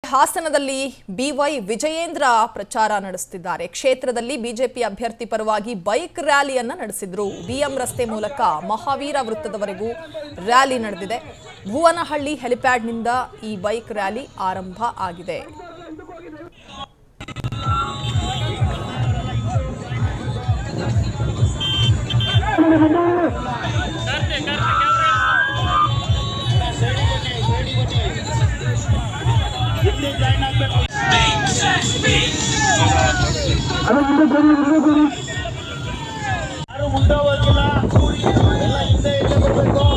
ಹಾಸನದಲ್ಲಿ ಬಿವೈ ವಿಜಯೇಂದ್ರ ಪ್ರಚಾರ ನಡೆಸುತ್ತಿದ್ದಾರೆ ಕ್ಷೇತ್ರದಲ್ಲಿ ಬಿಜೆಪಿ ಅಭ್ಯರ್ಥಿ ಪರವಾಗಿ ಬೈಕ್ ರ್ಯಾಲಿಯನ್ನ ನಡೆಸಿದ್ರು ಬಿಎಂ ರಸ್ತೆ ಮೂಲಕ ಮಹಾವೀರ ವೃತ್ತದವರೆಗೂ ರ್ಯಾಲಿ ನಡೆದಿದೆ ಭುವನಹಳ್ಳಿ ಹೆಲಿಪ್ಯಾಡ್ನಿಂದ ಈ ಬೈಕ್ ರ್ಯಾಲಿ ಆರಂಭ ಆಗಿದೆ ಯಾರು ಮುಂದೆ ಹೋಗಿಲ್ಲ ಎಲ್ಲ ಹಿಂದೆ ಹಿಂದೆ ಬರಬೇಕು